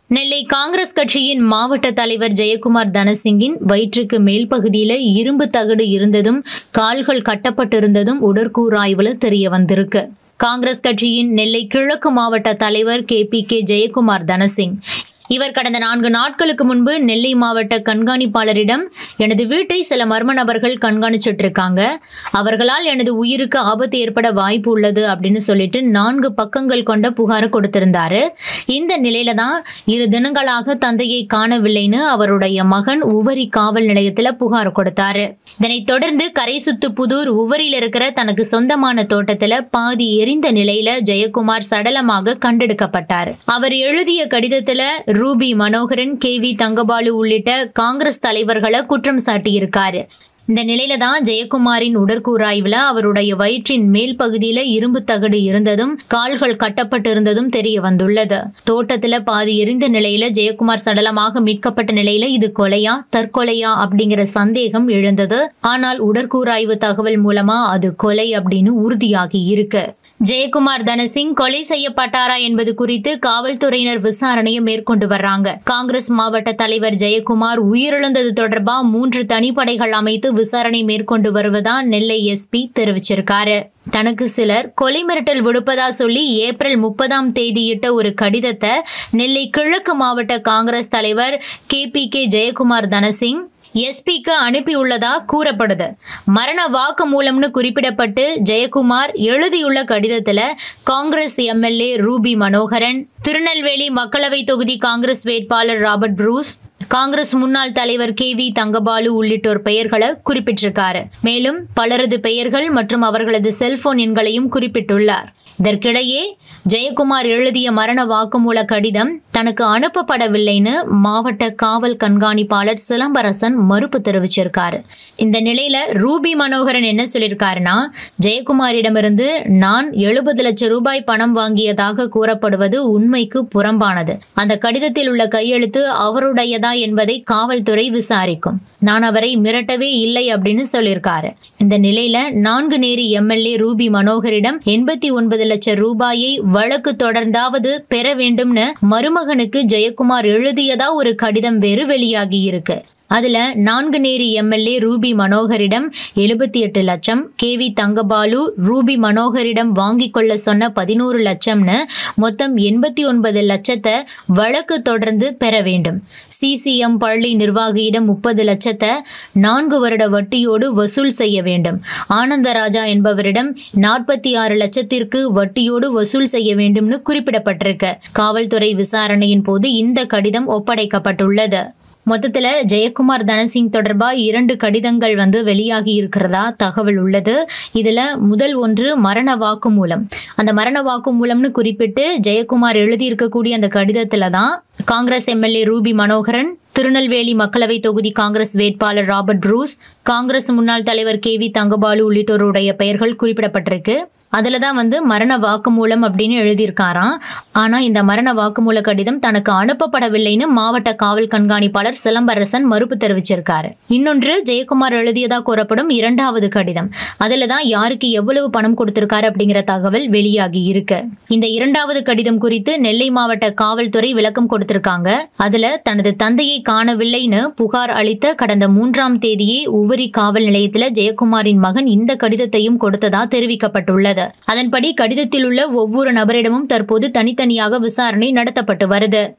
நெல்லை காங்கிரஸ் கட்சியின் மாவட்ட தலைவர் ஜெயக்குமார் தனசிங்கின் வயிற்றுக்கு மேல் பகுதியில இரும்பு தகடு இருந்ததும் கால்கள் கட்டப்பட்டிருந்ததும் உடற்கூறாய்வுல தெரிய வந்திருக்கு காங்கிரஸ் கட்சியின் நெல்லை கிழக்கு மாவட்ட தலைவர் K P K Jayakumar Dhanasingh இவர் கடந்த நான்கு நாட்களுக்கு முன்பு நெல்லை மாவட்ட கண்காணிப்பாளரிடம் எனது வீட்டை சில மர்ம நபர்கள் கண்காணிச்சிட்டு இருக்காங்க அவர்களால் எனது உயிருக்கு ஆபத்து ஏற்பட வாய்ப்பு உள்ளது அப்படின்னு சொல்லிட்டு நான்கு பக்கங்கள் கொண்ட புகாரை கொடுத்திருந்தாரு இந்த நிலையில தான் இரு தினங்களாக தந்தையை காணவில்லைன்னு அவருடைய மகன் உவரி காவல் நிலையத்துல புகார் கொடுத்தாரு இதனைத் தொடர்ந்து கரைசுத்து புதூர் உவரியில் இருக்கிற தனக்கு சொந்தமான தோட்டத்துல பாதி எரிந்த நிலையில ஜெயக்குமார் சடலமாக கண்டெடுக்கப்பட்டார் அவர் எழுதிய கடிதத்துல ரூபி மனோகரன் கே வி தங்கபாலு உள்ளிட்ட காங்கிரஸ் தலைவர்களை குற்றம் சாட்டியிருக்காரு இந்த நிலையில தான் ஜெயக்குமாரின் உடற்கூறாய்வுல அவருடைய வயிற்றின் மேல் பகுதியில இரும்பு தகடு இருந்ததும் கால்கள் கட்டப்பட்டிருந்ததும் தெரிய வந்துள்ளது தோட்டத்துல பாதி எரிந்த நிலையில ஜெயக்குமார் சடலமாக மீட்கப்பட்ட நிலையில இது கொலையா தற்கொலையா அப்படிங்கிற சந்தேகம் எழுந்தது ஆனால் உடற்கூறாய்வு தகவல் மூலமா அது கொலை அப்படின்னு உறுதியாகி இருக்கு ஜெயக்குமார் தனசிங் கொலை செய்யப்பட்டாரா என்பது குறித்து காவல்துறையினர் விசாரணையை மேற்கொண்டு வர்றாங்க காங்கிரஸ் மாவட்ட தலைவர் ஜெயக்குமார் உயிரிழந்தது தொடர்பா மூன்று தனிப்படைகள் அமைத்து விசாரணை மேற்கொண்டு வருவதா நெல்லை எஸ்பி தெரிவிச்சிருக்காரு தனக்கு சிலர் கொலை மிரட்டல் விடுப்பதா சொல்லி ஏப்ரல் முப்பதாம் தேதியிட்ட ஒரு கடிதத்தை நெல்லை கிழக்கு மாவட்ட காங்கிரஸ் தலைவர் K P K Jayakumar Dhanasingh எஸ்பிக்கு அனுப்பியுள்ளதா கூறப்படுது மரண வாக்கு மூலம்னு குறிப்பிடப்பட்டு ஜெயக்குமார் எழுதியுள்ள கடிதத்துல காங்கிரஸ் எம்எல்ஏ ரூபி மனோகரன் திருநெல்வேலி மக்களவை தொகுதி காங்கிரஸ் வேட்பாளர் ராபர்ட் ப்ரூஸ் காங்கிரஸ் முன்னாள் தலைவர் கே வி தங்கபாலு உள்ளிட்டோர் பெயர்களை குறிப்பிட்டிருக்காரு மேலும் பலரது பெயர்கள் மற்றும் அவர்களது செல்போன் எண்களையும் குறிப்பிட்டுள்ளார் இதற்கிடையே ஜெயக்குமார் எழுதிய மரண வாக்குமூல கடிதம் தனக்கு அனுப்பப்படவில்லைன்னு மாவட்ட காவல் கண்காணிப்பாளர் சிலம்பரசன் மறுப்பு தெரிவிச்சிருக்காரு இந்த நிலையில ரூபி மனோகரன் என்ன சொல்லியிருக்காருன்னா ஜெயக்குமாரிடமிருந்து நான் எழுபது லட்சம் ரூபாய் பணம் வாங்கியதாக கூறப்படுவது உண்மைக்கு புறம்பானது அந்த கடிதத்தில் உள்ள கையெழுத்து அவருடையதா என்பதை காவல்துறை விசாரிக்கும் நான் அவரை மிரட்டவே இல்லை அப்படின்னு சொல்லியிருக்காரு இந்த நிலையில நான்கு நேரி எம்எல்ஏ ரூபி மனோகரிடம் எண்பத்தி ஒன்பது லட்சம் ரூபாயை வழக்கு தொடர்ந்தாவது பெற வேண்டும்னு மருமகனுக்கு ஜெயக்குமார் எழுதியதா ஒரு கடிதம் வேறு வெளியாகி இருக்கு அதுல நான்கு நேரி எம்எல்ஏ ரூபி மனோகரிடம் எழுபத்தி எட்டு லட்சம் கே வி தங்கபாலு ரூபி மனோகரிடம் வாங்கி கொள்ள சொன்ன பதினோரு லட்சம்னு மொத்தம் எண்பத்தி ஒன்பது லட்சத்தை வழக்கு தொடர்ந்து பெற வேண்டும் சிசிஎம் பள்ளி நிர்வாகியிடம் முப்பது லட்சத்தை நான்கு வருட வட்டியோடு வசூல் செய்ய வேண்டும் ஆனந்தராஜா என்பவரிடம் நாற்பத்தி ஆறு லட்சத்திற்கு வட்டியோடு வசூல் செய்ய வேண்டும்னு குறிப்பிடப்பட்டிருக்கு காவல்துறை விசாரணையின் போது இந்த கடிதம் ஒப்படைக்கப்பட்டுள்ளது மொத்தத்துல ஜெயக்குமார் தனசிங் தொடர்பா இரண்டு கடிதங்கள் வந்து வெளியாகி இருக்கிறதா தகவல் உள்ளது இதுல முதல் ஒன்று மரண வாக்குமூலம் அந்த மரண வாக்குமூலம்னு குறிப்பிட்டு ஜெயக்குமார் எழுதியிருக்கக்கூடிய அந்த கடிதத்துல தான் காங்கிரஸ் எம்எல்ஏ ரூபி மனோகரன் திருநெல்வேலி மக்களவை தொகுதி காங்கிரஸ் வேட்பாளர் ராபர்ட் ப்ரூஸ் காங்கிரஸ் முன்னாள் தலைவர் கே வி தங்கபாலு உள்ளிட்டோருடைய பெயர்கள் குறிப்பிடப்பட்டிருக்கு அதுல தான் வந்து மரண வாக்குமூலம் அப்படின்னு எழுதியிருக்காராம் ஆனா இந்த மரண வாக்குமூல கடிதம் தனக்கு அனுப்பப்படவில்லைன்னு மாவட்ட காவல் கண்காணிப்பாளர் சிலம்பரசன் மறுப்பு தெரிவிச்சிருக்காரு இன்னொன்று ஜெயக்குமார் எழுதியதா கூறப்படும் இரண்டாவது கடிதம் அதுல தான் யாருக்கு எவ்வளவு பணம் கொடுத்திருக்காரு அப்படிங்கிற தகவல் வெளியாகி இருக்கு இந்த இரண்டாவது கடிதம் குறித்து நெல்லை மாவட்ட காவல்துறை விளக்கம் கொடுத்திருக்காங்க அதுல தனது தந்தையை காணவில்லைன்னு புகார் அளித்த கடந்த மூன்றாம் தேதியே உவரி காவல் நிலையத்துல ஜெயக்குமாரின் மகன் இந்த கடிதத்தையும் கொடுத்ததா தெரிவிக்கப்பட்டுள்ளது அதன்படி கடிதத்தில் உள்ள ஒவ்வொரு நபரிடமும் தற்போது தனித்தனியாக விசாரணை நடத்தப்பட்டு வருது